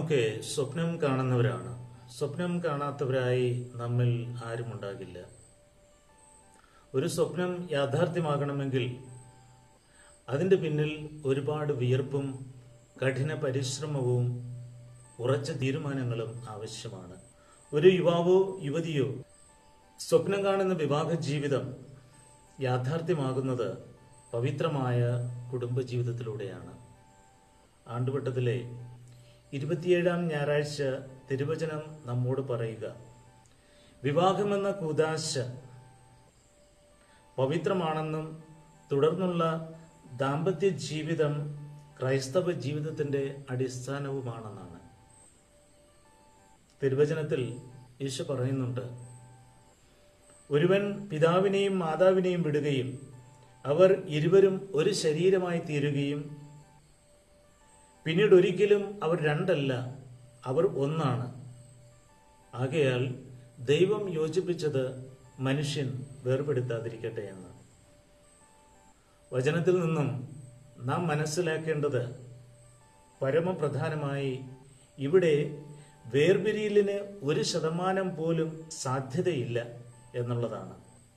നാമൊക്കെ സ്വപ്നം കാണുന്നവരാണ് സ്വപ്നം കാണാത്തവരായി നമ്മിൽ ആരുമുണ്ടാകില്ല ഒരു സ്വപ്നം യാഥാർത്ഥ്യമാകണമെങ്കിൽ അതിൻ്റെ പിന്നിൽ ഒരുപാട് വിയർപ്പും കഠിന പരിശ്രമവും ഉറച്ച തീരുമാനങ്ങളും ആവശ്യമാണ് ഒരു യുവാവോ യുവതിയോ സ്വപ്നം കാണുന്ന വിവാഹ ജീവിതം യാഥാർത്ഥ്യമാകുന്നത് പവിത്രമായ കുടുംബജീവിതത്തിലൂടെയാണ് ആണ്ടുവട്ടത്തിലെ ഇരുപത്തിയേഴാം ഞായറാഴ്ച തിരുവചനം നമ്മോട് പറയുക വിവാഹമെന്ന കൂതാശ പവിത്രമാണെന്നും തുടർന്നുള്ള ദാമ്പത്യ ജീവിതം ക്രൈസ്തവ ജീവിതത്തിന്റെ അടിസ്ഥാനവുമാണെന്നാണ് തിരുവചനത്തിൽ ഈശോ പറയുന്നുണ്ട് ഒരുവൻ പിതാവിനെയും മാതാവിനെയും വിടുകയും അവർ ഇരുവരും ഒരു ശരീരമായി തീരുകയും പിന്നീട് ഒരിക്കലും അവർ രണ്ടല്ല അവർ ഒന്നാണ് ആകയാൽ ദൈവം യോജിപ്പിച്ചത് മനുഷ്യൻ വേർപെടുത്താതിരിക്കട്ടെ എന്ന് വചനത്തിൽ നിന്നും നാം മനസ്സിലാക്കേണ്ടത് പരമപ്രധാനമായി ഇവിടെ വേർപിരിയലിന് ഒരു ശതമാനം പോലും സാധ്യതയില്ല എന്നുള്ളതാണ്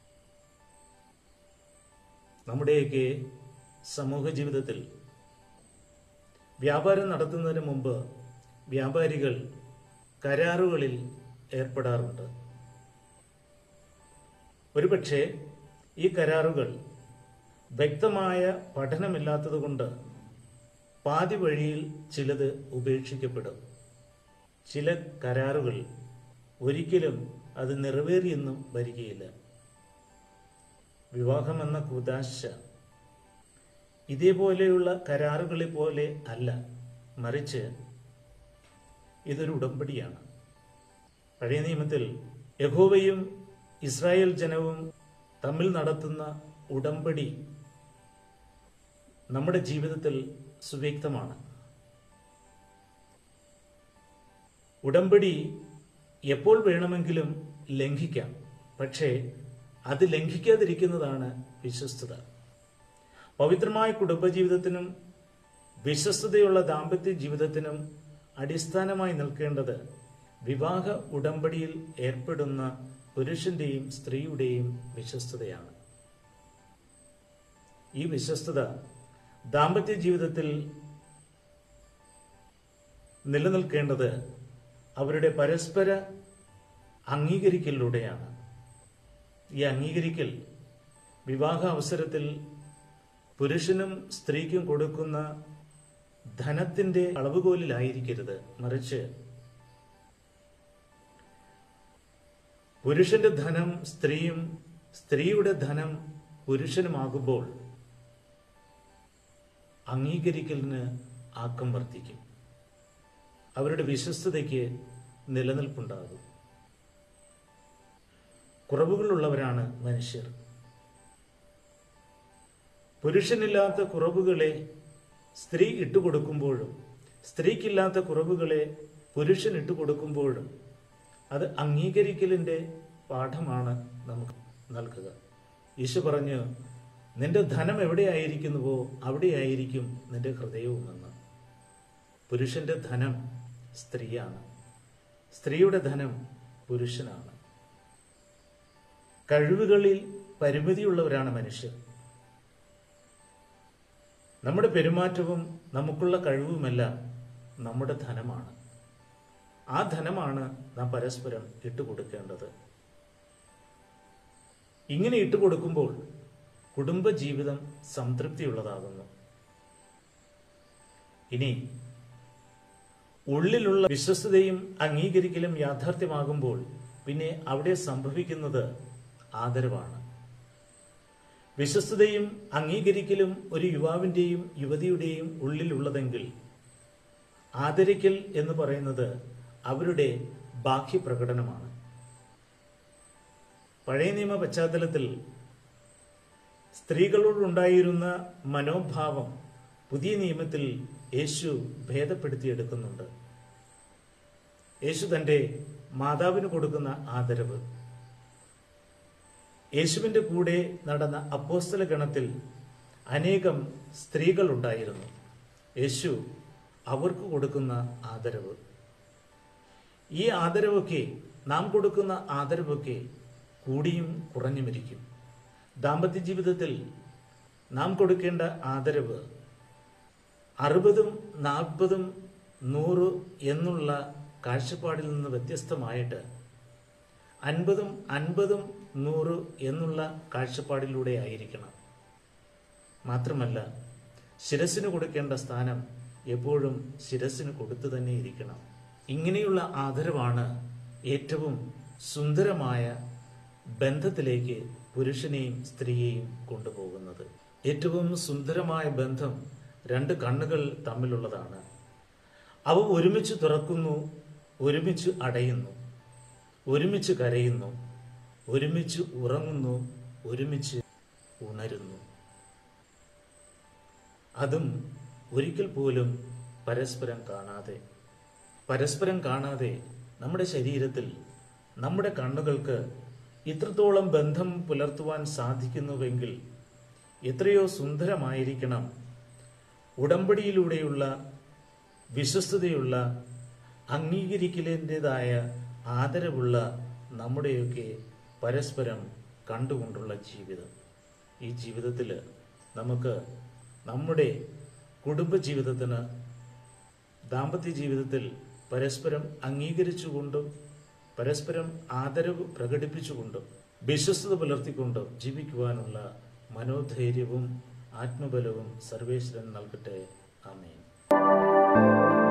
നമ്മുടെയൊക്കെ സമൂഹ ജീവിതത്തിൽ വ്യാപാരം നടത്തുന്നതിന് മുമ്പ് വ്യാപാരികൾ കരാറുകളിൽ ഏർപ്പെടാറുണ്ട് ഒരുപക്ഷെ ഈ കരാറുകൾ വ്യക്തമായ പഠനമില്ലാത്തതുകൊണ്ട് പാതി വഴിയിൽ ചിലത് ഉപേക്ഷിക്കപ്പെടും ചില കരാറുകൾ ഒരിക്കലും അത് നിറവേറിയെന്നും വരികയില്ല വിവാഹമെന്ന കുതാശ ഇതേപോലെയുള്ള കരാറുകളെ പോലെ അല്ല മറിച്ച് ഇതൊരു ഉടമ്പടിയാണ് പഴയ നിയമത്തിൽ യഹോവയും ഇസ്രായേൽ ജനവും തമ്മിൽ നടത്തുന്ന ഉടമ്പടി നമ്മുടെ ജീവിതത്തിൽ സുവ്യക്തമാണ് ഉടമ്പടി എപ്പോൾ വേണമെങ്കിലും ലംഘിക്കാം പക്ഷേ അത് ലംഘിക്കാതിരിക്കുന്നതാണ് വിശ്വസ്തത പവിത്രമായ കുടുംബജീവിതത്തിനും വിശ്വസ്തതയുള്ള ദാമ്പത്യ ജീവിതത്തിനും അടിസ്ഥാനമായി നിൽക്കേണ്ടത് വിവാഹ ഉടമ്പടിയിൽ ഏർപ്പെടുന്ന പുരുഷന്റെയും സ്ത്രീയുടെയും വിശ്വസ്തതയാണ് ഈ വിശ്വസ്തത ദാമ്പത്യ ജീവിതത്തിൽ നിലനിൽക്കേണ്ടത് അവരുടെ പരസ്പര അംഗീകരിക്കലിലൂടെയാണ് ഈ അംഗീകരിക്കൽ വിവാഹ അവസരത്തിൽ പുരുഷനും സ്ത്രീക്കും കൊടുക്കുന്ന ധനത്തിന്റെ അളവുകോലിലായിരിക്കരുത് മറിച്ച് പുരുഷന്റെ ധനം സ്ത്രീയും സ്ത്രീയുടെ ധനം പുരുഷനുമാകുമ്പോൾ അംഗീകരിക്കലിന് ആക്കം വർദ്ധിക്കും അവരുടെ വിശ്വസ്തതയ്ക്ക് നിലനിൽപ്പുണ്ടാകും കുറവുകളുള്ളവരാണ് മനുഷ്യർ പുരുഷനില്ലാത്ത കുറവുകളെ സ്ത്രീ ഇട്ടുകൊടുക്കുമ്പോഴും സ്ത്രീക്കില്ലാത്ത കുറവുകളെ പുരുഷൻ ഇട്ടുകൊടുക്കുമ്പോഴും അത് അംഗീകരിക്കലിന്റെ പാഠമാണ് നമുക്ക് നൽകുക ഈശോ പറഞ്ഞു നിന്റെ ധനം എവിടെയായിരിക്കുന്നുവോ അവിടെയായിരിക്കും നിന്റെ ഹൃദയവും എന്ന് പുരുഷന്റെ ധനം സ്ത്രീയാണ് സ്ത്രീയുടെ ധനം പുരുഷനാണ് കഴിവുകളിൽ പരിമിതിയുള്ളവരാണ് മനുഷ്യർ നമ്മുടെ പെരുമാറ്റവും നമുക്കുള്ള കഴിവുമെല്ലാം നമ്മുടെ ധനമാണ് ആ ധനമാണ് നാം പരസ്പരം ഇട്ടുകൊടുക്കേണ്ടത് ഇങ്ങനെ ഇട്ടുകൊടുക്കുമ്പോൾ കുടുംബജീവിതം സംതൃപ്തിയുള്ളതാകുന്നു ഇനി ഉള്ളിലുള്ള വിശ്വസ്തതയും അംഗീകരിക്കലും യാഥാർത്ഥ്യമാകുമ്പോൾ പിന്നെ അവിടെ സംഭവിക്കുന്നത് ആദരവാണ് വിശ്വസ്തതയും അംഗീകരിക്കലും ഒരു യുവാവിന്റെയും യുവതിയുടെയും ഉള്ളിലുള്ളതെങ്കിൽ ആദരിക്കൽ എന്ന് പറയുന്നത് അവരുടെ ബാഹ്യപ്രകടനമാണ് പഴയ നിയമ പശ്ചാത്തലത്തിൽ സ്ത്രീകളോടുണ്ടായിരുന്ന മനോഭാവം പുതിയ നിയമത്തിൽ യേശു ഭേദപ്പെടുത്തിയെടുക്കുന്നുണ്ട് യേശു തന്റെ മാതാവിന് കൊടുക്കുന്ന ആദരവ് യേശുവിന്റെ കൂടെ നടന്ന അപ്പോസ്തല ഗണത്തിൽ അനേകം സ്ത്രീകൾ ഉണ്ടായിരുന്നു യേശു അവർക്ക് കൊടുക്കുന്ന ആദരവ് ഈ ആദരവൊക്കെ നാം കൊടുക്കുന്ന ആദരവൊക്കെ കൂടിയും കുറഞ്ഞുമിരിക്കും ദാമ്പത്യ ജീവിതത്തിൽ നാം കൊടുക്കേണ്ട ആദരവ് അറുപതും നാൽപ്പതും നൂറ് എന്നുള്ള കാഴ്ചപ്പാടിൽ നിന്ന് വ്യത്യസ്തമായിട്ട് അൻപതും അൻപതും നൂറ് എന്നുള്ള കാഴ്ചപ്പാടിലൂടെ ആയിരിക്കണം മാത്രമല്ല ശിരസിന് കൊടുക്കേണ്ട സ്ഥാനം എപ്പോഴും ശിരസിന് കൊടുത്തു തന്നെ ഇരിക്കണം ഇങ്ങനെയുള്ള ആദരവാണ് ഏറ്റവും സുന്ദരമായ ബന്ധത്തിലേക്ക് പുരുഷനെയും സ്ത്രീയെയും കൊണ്ടുപോകുന്നത് ഏറ്റവും സുന്ദരമായ ബന്ധം രണ്ട് കണ്ണുകൾ തമ്മിലുള്ളതാണ് അവ ഒരുമിച്ച് തുറക്കുന്നു ഒരുമിച്ച് അടയുന്നു ഒരുമിച്ച് കരയുന്നു ഒരുമിച്ച് ഉറങ്ങുന്നു ഒരുമിച്ച് ഉണരുന്നു അതും ഒരിക്കൽ പോലും പരസ്പരം കാണാതെ പരസ്പരം കാണാതെ നമ്മുടെ ശരീരത്തിൽ നമ്മുടെ കണ്ണുകൾക്ക് ഇത്രത്തോളം ബന്ധം പുലർത്തുവാൻ സാധിക്കുന്നുവെങ്കിൽ എത്രയോ സുന്ദരമായിരിക്കണം ഉടമ്പടിയിലൂടെയുള്ള വിശ്വസ്തതയുള്ള അംഗീകരിക്കലിൻ്റെതായ ആദരവുള്ള നമ്മുടെയൊക്കെ പരസ്പരം കണ്ടുകൊണ്ടുള്ള ജീവിതം ഈ ജീവിതത്തിൽ നമുക്ക് നമ്മുടെ കുടുംബജീവിതത്തിന് ദാമ്പത്യ ജീവിതത്തിൽ പരസ്പരം അംഗീകരിച്ചുകൊണ്ടും പരസ്പരം ആദരവ് പ്രകടിപ്പിച്ചുകൊണ്ടും വിശ്വസ്തത പുലർത്തിക്കൊണ്ടും ജീവിക്കുവാനുള്ള മനോധൈര്യവും ആത്മബലവും സർവേശ്വരൻ നൽകട്ടെ ആമേൻ